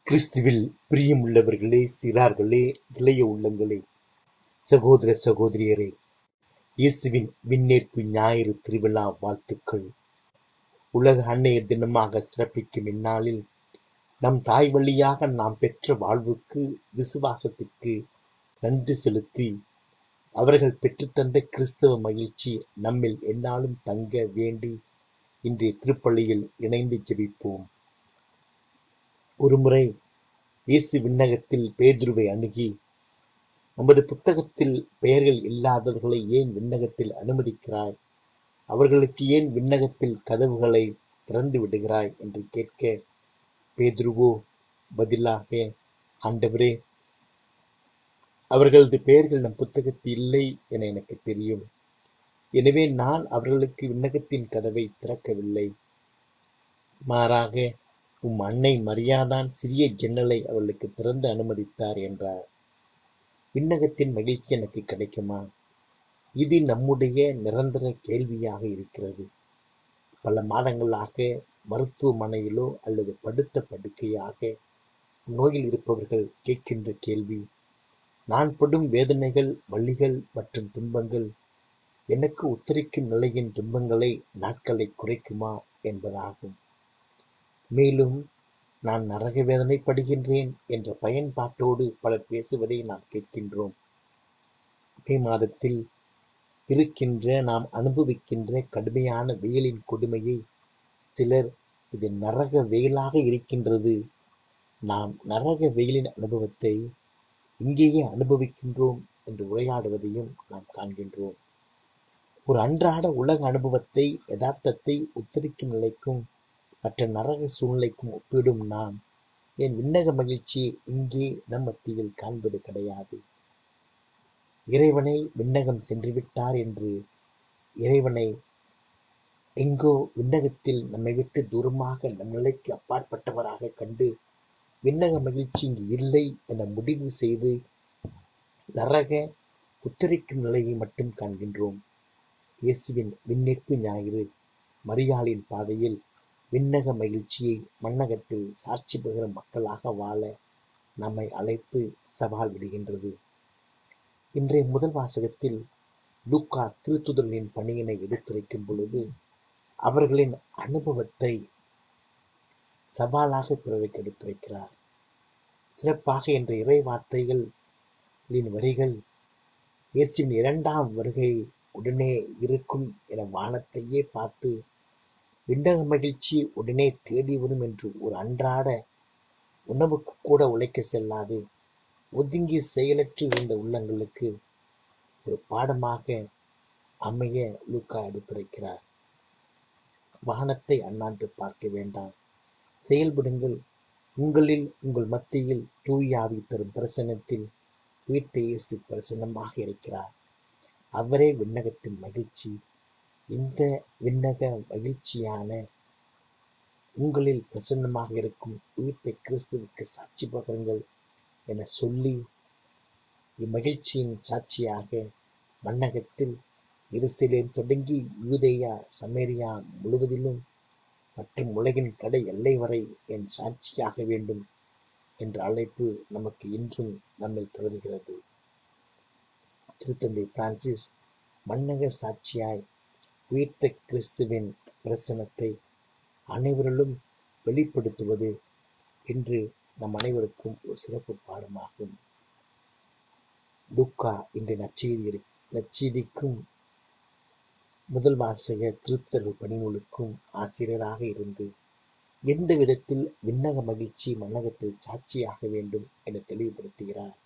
கிறிஸ்துவில் பிரியமுள்ளவர்களே சிறார்களே இளைய உள்ளங்களே சகோதர சகோதரியரே இயேசுவின் விண்ணேற்பு ஞாயிறு திருவிழா வாழ்த்துக்கள் உலக அன்னையர் தினமாக சிறப்பிக்கும் இந்நாளில் நம் தாய் வழியாக நாம் பெற்ற வாழ்வுக்கு விசுவாசத்திற்கு நன்றி செலுத்தி அவர்கள் பெற்றுத்தந்த கிறிஸ்தவ மகிழ்ச்சி நம்மில் எந்நாளும் தங்க வேண்டி இன்றைய திருப்பள்ளியில் இணைந்து ஜெபிப்போம் ஒருமுறை இயேசு விண்ணகத்தில் பேதுருவை அணுகி நமது புத்தகத்தில் பெயர்கள் இல்லாதவர்களை ஏன் விண்ணகத்தில் அனுமதிக்கிறாய் அவர்களுக்கு ஏன் விண்ணகத்தில் கதவுகளை திறந்து விடுகிறாய் என்று கேட்க பேதுருவோ பதிலாக ஆண்டவரே அவர்களது பெயர்கள் நம் புத்தகத்தில் இல்லை என எனக்கு தெரியும் எனவே நான் அவர்களுக்கு விண்ணகத்தின் கதவை திறக்கவில்லை மாறாக உம் அன்னை மரியாதான் சிறிய ஜன்னலை அவளுக்கு திறந்து அனுமதித்தார் என்றார் விண்ணகத்தின் மகிழ்ச்சி எனக்கு கிடைக்குமா இது நம்முடைய நிரந்தர கேள்வியாக இருக்கிறது பல மாதங்களாக மருத்துவமனையிலோ அல்லது படுத்த படுக்கையாக நோயில் இருப்பவர்கள் கேட்கின்ற கேள்வி நான் படும் வேதனைகள் வலிகள் மற்றும் துன்பங்கள் எனக்கு உத்தரிக்கும் நிலையின் துன்பங்களை நாட்களை குறைக்குமா என்பதாகும் மேலும் நான் நரக வேதனைப்படுகின்றேன் என்ற பயன்பாட்டோடு பலர் பேசுவதை நாம் கேட்கின்றோம் மே மாதத்தில் இருக்கின்ற நாம் அனுபவிக்கின்ற கடுமையான வெயிலின் கொடுமையை சிலர் இது நரக வெயிலாக இருக்கின்றது நாம் நரக வெயிலின் அனுபவத்தை இங்கேயே அனுபவிக்கின்றோம் என்று உரையாடுவதையும் நாம் காண்கின்றோம் ஒரு அன்றாட உலக அனுபவத்தை யதார்த்தத்தை உத்தரிக்கும் நிலைக்கும் மற்ற நரக சூழ்நிலைக்கும் ஒப்பிடும் நாம் என் விண்ணக மகிழ்ச்சியை இங்கே நம் மத்தியில் காண்பது கிடையாது இறைவனை விண்ணகம் சென்று விட்டார் என்று இறைவனை எங்கோ விண்ணகத்தில் நம்மை விட்டு தூரமாக நம் நிலைக்கு அப்பாற்பட்டவராக கண்டு விண்ணக மகிழ்ச்சி இங்கு இல்லை என முடிவு செய்து நரக உத்தரிக்கும் நிலையை மட்டும் காண்கின்றோம் இயேசுவின் விண்ணேற்பு ஞாயிறு மரியாளின் பாதையில் விண்ணக மகிழ்ச்சியை மண்ணகத்தில் சாட்சி பெறும் மக்களாக வாழ நம்மை அழைத்து சவால் விடுகின்றது இன்றைய முதல் வாசகத்தில் லூக்கா திருத்துதலின் பணியினை எடுத்துரைக்கும் பொழுது அவர்களின் அனுபவத்தை சவாலாக பிறருக்கு எடுத்துரைக்கிறார் சிறப்பாக என்ற இறை வார்த்தைகளின் வரிகள் இயேசுவின் இரண்டாம் வருகை உடனே இருக்கும் என வானத்தையே பார்த்து விண்டக மகிழ்ச்சி உடனே தேடி வரும் என்று ஒரு அன்றாட உணவுக்கு கூட உழைக்க செல்லாது ஒதுங்கி செயலற்று இருந்த உள்ளங்களுக்கு ஒரு பாடமாக அமைய லூக்கா எடுத்துரைக்கிறார் வானத்தை அண்ணாந்து பார்க்க வேண்டாம் செயல்படுங்கள் உங்களில் உங்கள் மத்தியில் தூயாவி தரும் பிரசனத்தில் வீட்டை இயேசு பிரசன்னமாக இருக்கிறார் அவரே விண்ணகத்தின் மகிழ்ச்சி இந்த விண்ணக மகிழ்ச்சியான உங்களில் பிரசன்னமாக இருக்கும் உயிர்த்தை கிறிஸ்துவுக்கு சாட்சி பகருங்கள் என சொல்லி இம்மகிழ்ச்சியின் சாட்சியாக மன்னகத்தில் எருசலேம் தொடங்கி யூதேயா சமேரியா முழுவதிலும் மற்றும் உலகின் கடை எல்லை வரை என் சாட்சியாக வேண்டும் என்ற அழைப்பு நமக்கு இன்றும் நம்மை தொடர்கிறது திருத்தந்தை பிரான்சிஸ் மன்னக சாட்சியாய் உயிர்த்த கிறிஸ்துவின் பிரசனத்தை அனைவரிலும் வெளிப்படுத்துவது என்று நம் அனைவருக்கும் ஒரு சிறப்பு பாடமாகும் லுக்கா என்ற நற்செய்தி நற்செய்திக்கும் முதல் வாசக திருத்தர்கள் பணிநூலுக்கும் ஆசிரியராக இருந்து எந்த விதத்தில் விண்ணக மகிழ்ச்சி மன்னகத்தில் சாட்சியாக வேண்டும் என தெளிவுபடுத்துகிறார்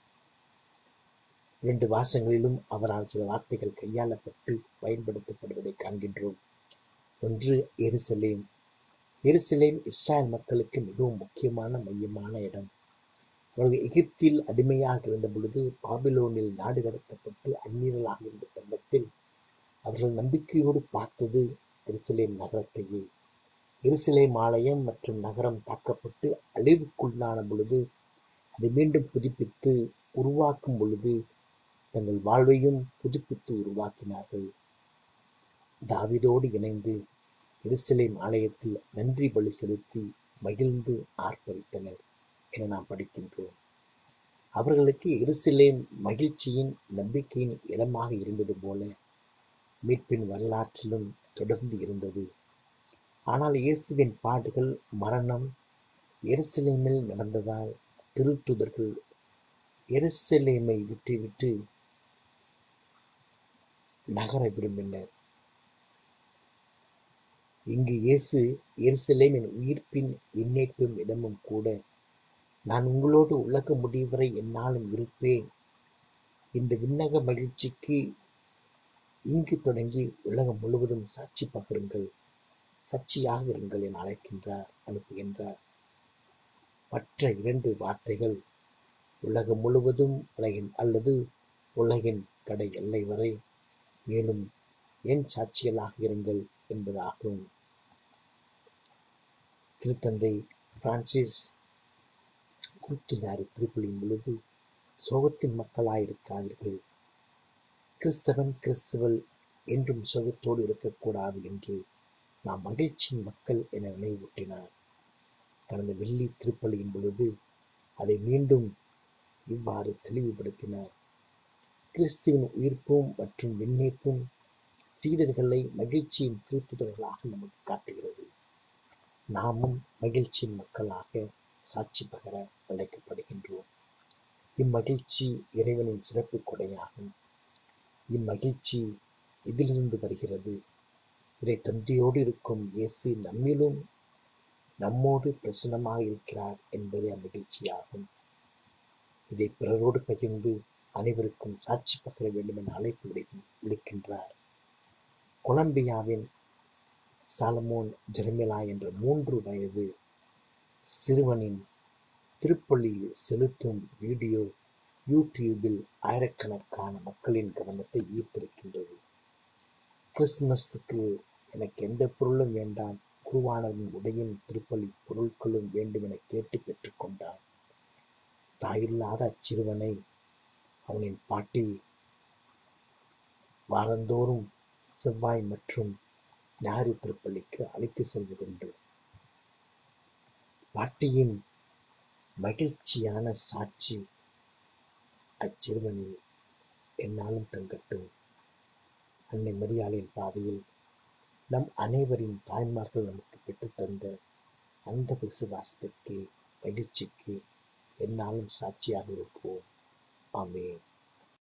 இரண்டு வாசங்களிலும் அவரால் சில வார்த்தைகள் கையாளப்பட்டு பயன்படுத்தப்படுவதை காண்கின்றோம் ஒன்று எருசலேம் எருசலேம் இஸ்ராயல் மக்களுக்கு மிகவும் முக்கியமான மையமான இடம் அவர்கள் எகிப்தில் அடிமையாக இருந்த பொழுது பாபிலோனில் நாடு கடத்தப்பட்டு அந்நீரலாக இருந்த தருணத்தில் அவர்கள் நம்பிக்கையோடு பார்த்தது எருசலேம் நகரத்தையே எருசலேம் ஆலயம் மற்றும் நகரம் தாக்கப்பட்டு அழிவுக்குள்ளான பொழுது அதை மீண்டும் புதுப்பித்து உருவாக்கும் பொழுது தங்கள் வாழ்வையும் புதுப்பித்து உருவாக்கினார்கள் தாவிதோடு இணைந்து எருசலேம் ஆலயத்தில் நன்றி பலி செலுத்தி மகிழ்ந்து ஆர்ப்பரித்தனர் என நாம் படிக்கின்றோம் அவர்களுக்கு எருசலேம் மகிழ்ச்சியின் நம்பிக்கையின் இடமாக இருந்தது போல மீட்பின் வரலாற்றிலும் தொடர்ந்து இருந்தது ஆனால் இயேசுவின் பாடுகள் மரணம் எருசலேமில் நடந்ததால் திருத்துதர்கள் எருசலேமை விட்டுவிட்டு நகர விரும்பினர் இங்கு இயேசு எருசலேமின் உயிர்ப்பின் விண்ணேற்பும் இடமும் கூட நான் உங்களோடு உலக முடிவரை என்னாலும் இருப்பேன் இந்த விண்ணக மகிழ்ச்சிக்கு இங்கு தொடங்கி உலகம் முழுவதும் சாட்சி பகருங்கள் சாட்சியாக இருங்கள் என அழைக்கின்றார் அனுப்புகின்றார் மற்ற இரண்டு வார்த்தைகள் உலகம் முழுவதும் உலகின் அல்லது உலகின் கடை எல்லை வரை மேலும் என் சாட்சிகளாக இருங்கள் என்பதாகும் திருத்தந்தை பிரான்சிஸ் குறித்துள்ளார் திருப்பலியின் பொழுது சோகத்தின் மக்களாயிருக்காதீர்கள் கிறிஸ்தவன் கிறிஸ்தவல் என்றும் சோகத்தோடு இருக்கக்கூடாது என்று நாம் மகிழ்ச்சியின் மக்கள் என நினைவூட்டினார் கடந்த வெள்ளி திருப்பலியின் பொழுது அதை மீண்டும் இவ்வாறு தெளிவுபடுத்தினார் கிறிஸ்துவின் உயிர்ப்பும் மற்றும் விண்ணேற்பும் சீடர்களை மகிழ்ச்சியின் திருத்துதல்களாக நமக்கு காட்டுகிறது நாமும் மகிழ்ச்சியின் மக்களாக சாட்சி பகர அழைக்கப்படுகின்றோம் இம்மகிழ்ச்சி இறைவனின் சிறப்பு கொடையாகும் இம்மகிழ்ச்சி இதிலிருந்து வருகிறது இதை தந்தையோடு இருக்கும் இயேசு நம்மிலும் நம்மோடு பிரசன்னமாக இருக்கிறார் என்பதே அம்மகிழ்ச்சியாகும் இதை பிறரோடு பகிர்ந்து அனைவருக்கும் சாட்சி பகர வேண்டும் என அழைப்பு விடுகி- விடுக்கின்றார் கொலம்பியாவின் சாலமோன் ஜெர்மிலா என்ற மூன்று வயது சிறுவனின் திருப்பலி செலுத்தும் வீடியோ யூடியூபில் ஆயிரக்கணக்கான மக்களின் கவனத்தை ஈர்த்திருக்கின்றது கிறிஸ்துமஸுக்கு எனக்கு எந்த பொருளும் வேண்டாம் குருவானவரின் உடையும் திருப்பலி பொருட்களும் வேண்டும் என கேட்டு பெற்றுக்கொண்டான் தாயில்லாத அச்சிறுவனை அவனின் பாட்டி வாரந்தோறும் செவ்வாய் மற்றும் ஞாயிறு திருப்பலிக்கு அழைத்து செல்வதுண்டு பாட்டியின் மகிழ்ச்சியான சாட்சி அச்சிறுவனில் என்னாலும் தங்கட்டும் அன்னை மரியாளின் பாதையில் நம் அனைவரின் தாய்மார்கள் நமக்கு பெற்றுத்தந்த அந்த விசுவாசத்திற்கு மகிழ்ச்சிக்கு என்னாலும் சாட்சியாக இருப்போம் ஆமென்